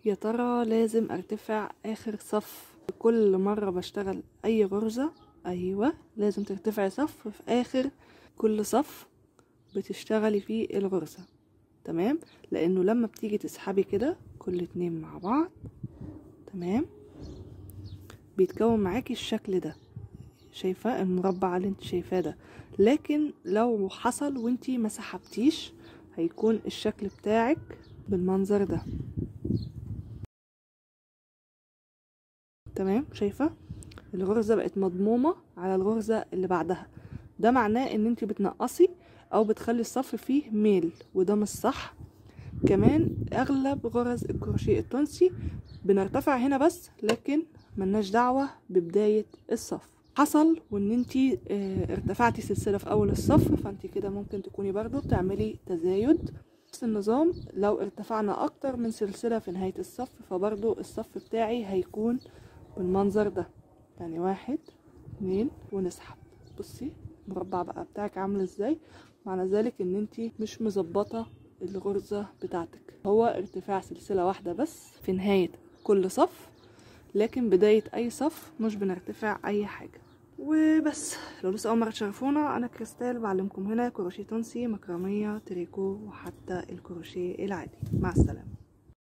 يا ترى لازم ارتفع اخر صف كل مرة بشتغل اي غرزة ايوه لازم ترتفعي صف في اخر كل صف بتشتغلي فيه الغرزة تمام لانه لما بتيجي تسحبي كده كل اتنين مع بعض تمام بيتكون معاكي الشكل ده شايفاه المربع اللي انت شايفاه ده لكن لو حصل وانتي ما سحبتيش هيكون الشكل بتاعك بالمنظر ده تمام شايفه الغرزه بقت مضمومه على الغرزه اللي بعدها ده معناه ان انت بتنقصي او بتخلي الصف فيه ميل وده مش صح كمان اغلب غرز الكروشيه التونسي بنرتفع هنا بس لكن ملناش دعوه ببدايه الصف حصل وان انت اه ارتفعتي سلسله في اول الصف فانت كده ممكن تكوني برضو بتعملي تزايد نفس النظام لو ارتفعنا اكتر من سلسله في نهايه الصف فبرضو الصف بتاعي هيكون بالمنظر ده يعني واحد اتنين ونسحب بصي المربع بقى بتاعك عامل ازاي معنى ذلك ان انتي مش مظبطه الغرزه بتاعتك هو ارتفاع سلسله واحده بس في نهايه كل صف لكن بدايه اي صف مش بنرتفع اي حاجه وبس لو لسه اول مره تشرفونا انا كريستال بعلمكم هنا كروشيه تونسي مكرميه تريكو وحتى الكروشيه العادي مع السلامه